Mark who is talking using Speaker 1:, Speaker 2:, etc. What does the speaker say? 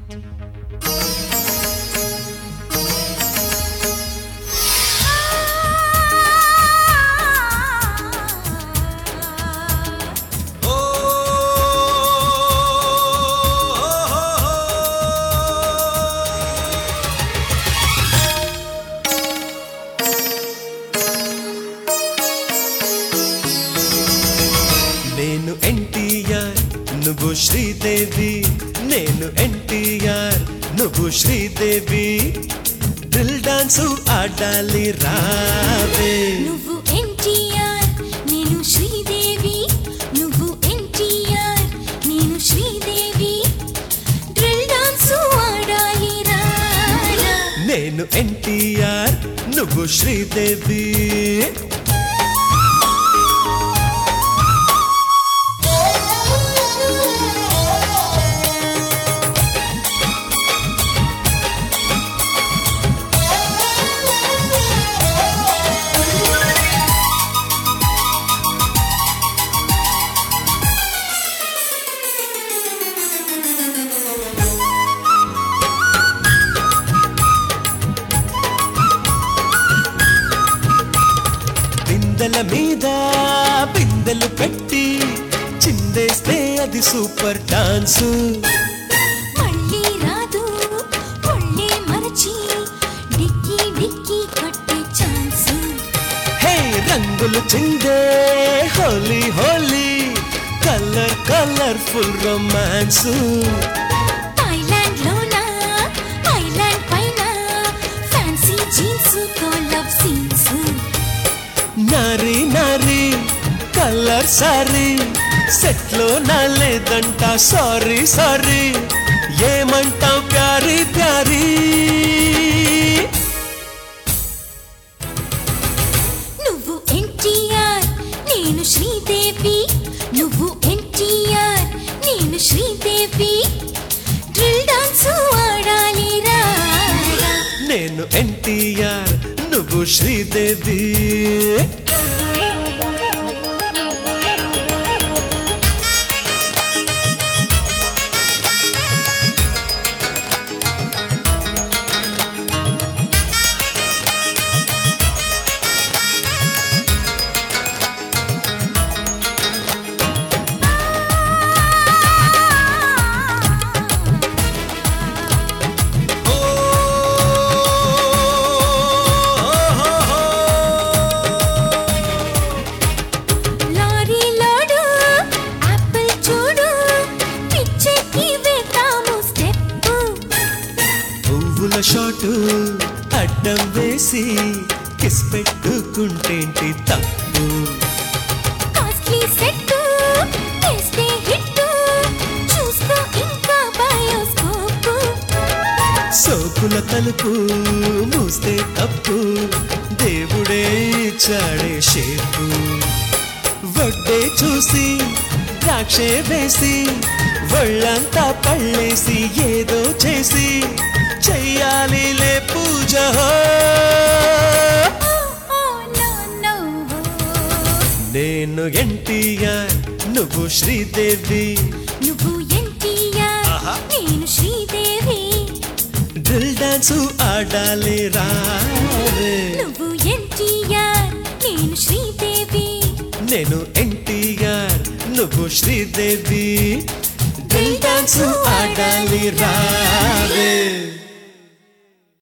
Speaker 1: నేను ఎన్టీఆర్ నువ్వు శ్రీదేవి నేను ఎన్టీఆర్ నువ్వు శ్రీదేవి డ్రిల్ డాన్స్ ఆడాలి రావే
Speaker 2: నువ్వు ఎన్టీఆర్ నేను శ్రీదేవి నువ్వు ఎన్టీఆర్ నేను శ్రీదేవి డ్రిల్ డాన్స్ ఆడాలి రారా
Speaker 1: నేను ఎన్టీఆర్ నువ్వు శ్రీదేవి బిందెల మీద బిందెలు పెట్టి చిందేస్తే అది సూపర్ డాన్సు
Speaker 2: మళ్ళీ రాదు ఒళ్ళే మరచి డిక్కి డిక్కి కొట్టే ఛాన్స్
Speaker 1: హే రంగులు చిందే Holi Holi colour colourful romance
Speaker 2: Thailand లోనా ఐలాండ్ పైన ఫ్యాన్సీ జీన్స్ తో లవ్ సీన్స్
Speaker 1: నారి నారి కలర్ సారీ సెట్ లో నా లేదంట సారీ సారీ ఏమంటావు ప్యారీ ప్యారీ
Speaker 2: నువ్వు ఎన్టీఆర్ నేను శ్రీదేవి నువ్వు ఎన్టీఆర్ నేను శ్రీదేవి డ్రిల్ డాన్స్ ఆడాలి రా
Speaker 1: నేను ఎన్టీఆర్ నువ్వు శ్రీదేవి
Speaker 2: లారీ లోడు యాపిల్ చూడు పిచ్చెక్కి వేద్దాము స్టెప్
Speaker 1: పువ్వుల షాటు అడ్డం వేసి కిస్ పెట్టుకుంటేంటి తప్పు
Speaker 2: కాస్ట్లీ సెట్ టేస్టే హిట్ చూసుకో ఇంకా బయోస్కోప్
Speaker 1: సోకుల తలుపు మూస్తే తప్పు దేవుడే చాడే షేపు వడ్డే చూసి ద్రాక్షే వేసి ఒళ్ళంతా పళ్ళేసి ఏదో చేసి చెయ్యాలి లే పూజ హో. నేను ఎన్టీఆర్ నువ్వు శ్రీదేవి
Speaker 2: నువ్వు ఎన్టీఆర్
Speaker 1: ఆహా.
Speaker 2: నేను శ్రీదేవి
Speaker 1: డ్రిల్ డాన్స్ ఆడాలి రావే
Speaker 2: నువ్వు ఎన్టీఆర్ నేను శ్రీదేవి
Speaker 1: నేను ఎన్టీఆర్ నువ్వు శ్రీదేవి డ్రిల్ డాన్స్ ఆడాలి రావే